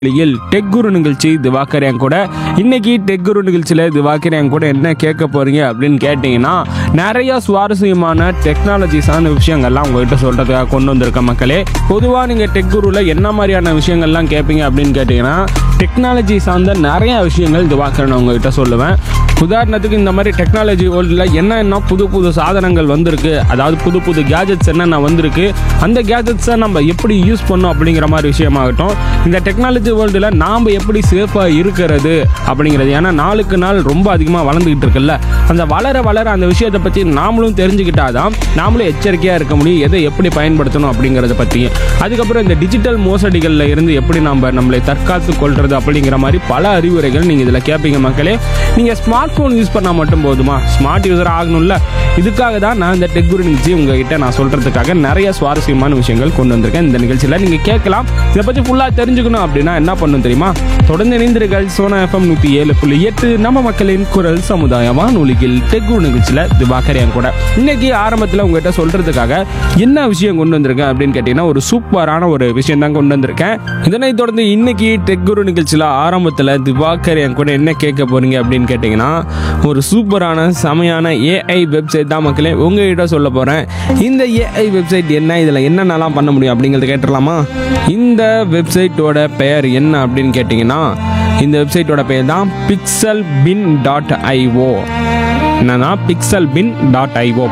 நிகழ்ச்சியில் டெக் குரு நிகழ்ச்சி திவாகர் என் கூட இன்னைக்கு டெக் குரு நிகழ்ச்சியில் திவாகர் என் கூட என்ன கேட்க போறீங்க அப்படின்னு கேட்டிங்கன்னா நிறைய சுவாரஸ்யமான டெக்னாலஜிஸான விஷயங்கள்லாம் உங்ககிட்ட சொல்றதுக்காக கொண்டு வந்திருக்க மக்களே பொதுவாக நீங்கள் டெக் குருவில் என்ன மாதிரியான விஷயங்கள்லாம் கேட்பீங்க அப்படின்னு கேட்டிங்கன்னா டெக்னாலஜி சார்ந்த நிறைய விஷயங்கள் திவாகர் நான் உங்ககிட்ட சொல்லுவேன் உதாரணத்துக்கு இந்த மாதிரி டெக்னாலஜி வேர்ல்டில் என்னென்ன புது புது சாதனங்கள் வந்திருக்கு அதாவது புது புது கேஜெட்ஸ் என்னென்ன வந்திருக்கு அந்த கேஜெட்ஸை நம்ம எப்படி யூஸ் பண்ணோம் அப்படிங்கிற மாதிரி விஷயமாகட்டும் இந்த டெக்னாலஜி வேர்ல்டில் நாம் எப்படி சேஃபாக இருக்கிறது அப்படிங்கிறது ஏன்னா நாளுக்கு நாள் ரொம்ப அதிகமாக வளர்ந்துக்கிட்டு இருக்குல்ல அந்த வளர வளர அந்த விஷயத்தை பற்றி நாமளும் தெரிஞ்சுக்கிட்டாதான் நாமளும் எச்சரிக்கையாக இருக்க முடியும் எதை எப்படி பயன்படுத்தணும் அப்படிங்கிறத பற்றியும் அதுக்கப்புறம் இந்த டிஜிட்டல் மோசடிகளில் இருந்து எப்படி நம்ம நம்மளை தற்காத்து கொள்வது அப்படிங்கிற மாதிரி பல அறிவுரைகள் நீங்கள் இதில் கேட்பீங்க மக்களே நீங்கள் ஸ்மார்ட் ஃபோன் யூஸ் பண்ணால் மட்டும் போதுமா ஸ்மார்ட் யூஸர் ஆகணும்ல இதுக்காக தான் நான் இந்த டெக் குரு நிகழ்ச்சி உங்ககிட்ட நான் சொல்கிறதுக்காக நிறைய சுவாரஸ்யமான விஷயங்கள் கொண்டு வந்திருக்கேன் இந்த நிகழ்ச்சியில் நீங்கள் கேட்கலாம் இதை பற்றி ஃபுல்லாக தெரிஞ்சுக்கணும் அப்படின்னா என்ன பண்ணணும் தெரியுமா தொடர்ந்து இணைந்திருங்கள் சோனா எஃப்எம் நூற்றி ஏழு புள்ளி எட்டு நம்ம மக்களின் குரல் சமுதாய வானொலியில் டெக் குரு நிகழ்ச்சியில் திவாகர் என் கூட இன்னைக்கு ஆரம்பத்தில் உங்ககிட்ட சொல்கிறதுக்காக என்ன விஷயம் கொண்டு வந்திருக்கேன் அப்படின்னு கேட்டிங்கன்னா ஒரு சூப்பரான ஒரு விஷயம் தான் கொண்டு வந்திருக்கேன் இதனை தொடர்ந்து இன்னைக்கு டெக் குரு நிகழ்ச்சியில் ஆரம்பத்தில் திவாகர் என் கூட என்ன கேட்க போறீங்க அப்படின்னு கேட்டிங்கன்னா ஒரு சூப்பரான செமையான ஏஐ வெப்சைட் தான் மக்களே உங்ககிட்ட சொல்ல போகிறேன் இந்த ஏஐ வெப்சைட் என்ன இதில் என்னென்னலாம் பண்ண முடியும் அப்படிங்கிறத கேட்டுடலாமா இந்த வெப்சைட்டோட பெயர் என்ன அப்படின்னு கேட்டிங்கன்னா இந்த வெப்சைட்டோட பெயர் தான் பிக்சல் பின் டாட் ஐஓ என்னன்னா பிக்சல் பின் டாட் ஐஓ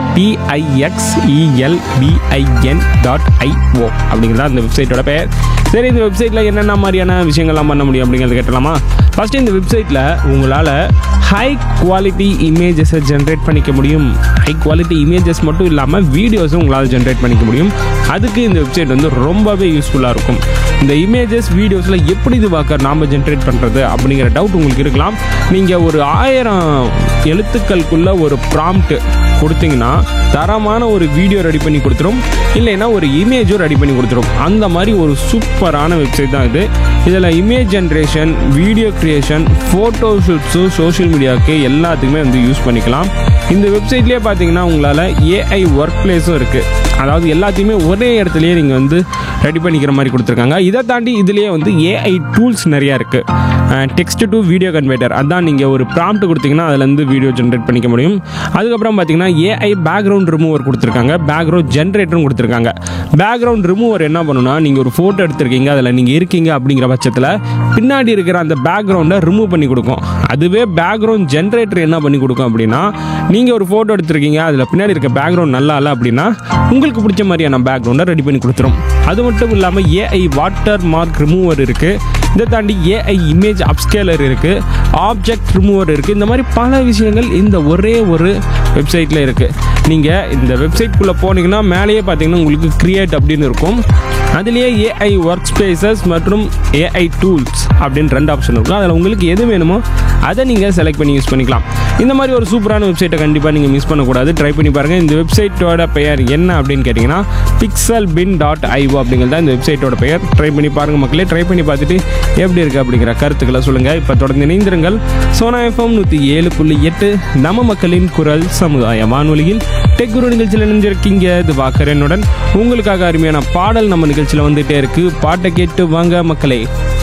பிஐஎக்ஸ்இஎல்பிஐஎன் டாட் ஐஓ அப்படிங்கிறது அந்த வெப்சைட்டோட பெயர் சரி இந்த வெப்சைட்டில் என்னென்ன மாதிரியான விஷயங்கள்லாம் பண்ண முடியும் அப்படிங்கிறத கேட்டலாமா ஃபஸ்ட்டு இந்த வெப்சைட்டில் உங்களால் ஹை குவாலிட்டி இமேஜஸை ஜென்ரேட் பண்ணிக்க முடியும் ஹை குவாலிட்டி இமேஜஸ் மட்டும் இல்லாமல் வீடியோஸும் உங்களால் ஜென்ரேட் பண்ணிக்க முடியும் அதுக்கு இந்த வெப்சைட் வந்து ரொம்பவே யூஸ்ஃபுல்லாக இருக்கும் இந்த இமேஜஸ் வீடியோஸில் எப்படி இது வாக்கர் நாம் ஜென்ரேட் பண்ணுறது அப்படிங்கிற டவுட் உங்களுக்கு இருக்கலாம் நீங்கள் ஒரு ஆயிரம் எழுத்துக்களுக்குள்ள ஒரு ப்ராம்ப்ட் கொடுத்தீங்கன்னா தரமான ஒரு வீடியோ ரெடி பண்ணி கொடுத்துரும் இல்லைன்னா ஒரு இமேஜும் ரெடி பண்ணி கொடுத்துரும் அந்த மாதிரி ஒரு சூப்பரான வெப்சைட் தான் இது இதில் image generation video creation photo shoots social மீடியாவுக்கு எல்லாத்துக்குமே வந்து யூஸ் பண்ணிக்கலாம் இந்த வெப்சைட்லேயே பார்த்தீங்கன்னா உங்களால் ஏஐ ஒர்க் பிளேஸும் இருக்குது அதாவது எல்லாத்தையுமே ஒரே இடத்துலையே நீங்கள் வந்து ரெடி பண்ணிக்கிற மாதிரி கொடுத்துருக்காங்க இதை தாண்டி இதுலேயே வந்து ஏஐ டூல்ஸ் நிறையா இருக்குது டெக்ஸ்ட் டு வீடியோ கன்வெர்ட்டர் அதான் நீங்கள் ஒரு ப்ராம்ப்ட் கொடுத்தீங்கன்னா அதுலேருந்து வீடியோ ஜென்ரேட் பண்ணிக்க முடியும் அதுக்கப்புறம் பார்த்தீங்கன்னா ஏஐ பேக்ரவுண்ட் ரிமூவர் கொடுத்துருக்காங்க பேக்ரவுண்ட் ஜென்ரேட்டரும் கொடுத்துருக்காங்க பேக்ரவுண்ட் ரிமூவர் என்ன பண்ணுன்னா நீங்கள் ஒரு ஃபோட்டோ எடுத்திருக்கீங்க அதில் நீங்கள் இருக்கீங்க அப்படிங்கிற பட்சத்தில் பின்னாடி இருக்கிற அந்த பேக்ரவுண்டை ரிமூவ் பண்ணி கொடுக்கும் அதுவே பேக்ரவுண்ட் ஜென்ரேட்டர் என்ன பண்ணி கொடுக்கும் அப்படின்னா நீங்கள் ஒரு ஃபோட்டோ எடுத்திருக்கீங்க அதில் பின்னாடி இருக்க பேக்ரவுண்ட் நல்லா இல்லை அப்படின்னா உங்களுக்கு பிடிச்ச மாதிரியான பேக்ரவுண்டை ரெடி பண்ணி கொடுத்துரும் அது மட்டும் இல்லாமல் ஏஐ வாட்டர் மார்க் ரிமூவர் இருக்குது இதை தாண்டி ஏஐ இமேஜ் அப்ஸ்கேலர் இருக்குது ஆப்ஜெக்ட் ரிமூவர் இருக்குது இந்த மாதிரி பல விஷயங்கள் இந்த ஒரே ஒரு வெப்சைட்டில் இருக்குது நீங்கள் இந்த வெப்சைட்குள்ளே போனீங்கன்னா மேலேயே பார்த்தீங்கன்னா உங்களுக்கு கிரியேட் அப்படின்னு இருக்கும் அதுலேயே ஏஐ ஒர்க் ஸ்பேசஸ் மற்றும் ஏஐ டூல்ஸ் அப்படின்னு ரெண்டு ஆப்ஷன் இருக்கும் அதில் உங்களுக்கு எது வேணுமோ அதை நீங்கள் செலக்ட் பண்ணி யூஸ் பண்ணிக்கலாம் இந்த மாதிரி ஒரு சூப்பரான வெப்சைட்டை கண்டிப்பாக நீங்கள் மிஸ் பண்ணக்கூடாது ட்ரை பண்ணி பாருங்கள் இந்த வெப்சைட்டோட பெயர் என்ன அப்படின்னு கேட்டிங்கன்னா பிக்சல் பின் டாட் ஐஓ அப்படிங்கிறது தான் இந்த வெப்சைட்டோட பெயர் ட்ரை பண்ணி பாருங்கள் மக்களே ட்ரை பண்ணி பார்த்துட்டு எப்படி இருக்குது அப்படிங்கிற கருத்துக்களை சொல்லுங்கள் இப்போ தொடர்ந்து இணைந்திருங்கள் சோனா எஃப்எம் நூற்றி ஏழு புள்ளி எட்டு நம்ம மக்களின் குரல் சமுதாய வானொலியில் டெக் குரு நிகழ்ச்சியில் இணைஞ்சிருக்கீங்க இது வாக்கரனுடன் உங்களுக்காக அருமையான பாடல் நம்ம நிகழ்ச்சியில் வந்துட்டே இருக்கு பாட்டை கேட்டு வாங்க மக்களே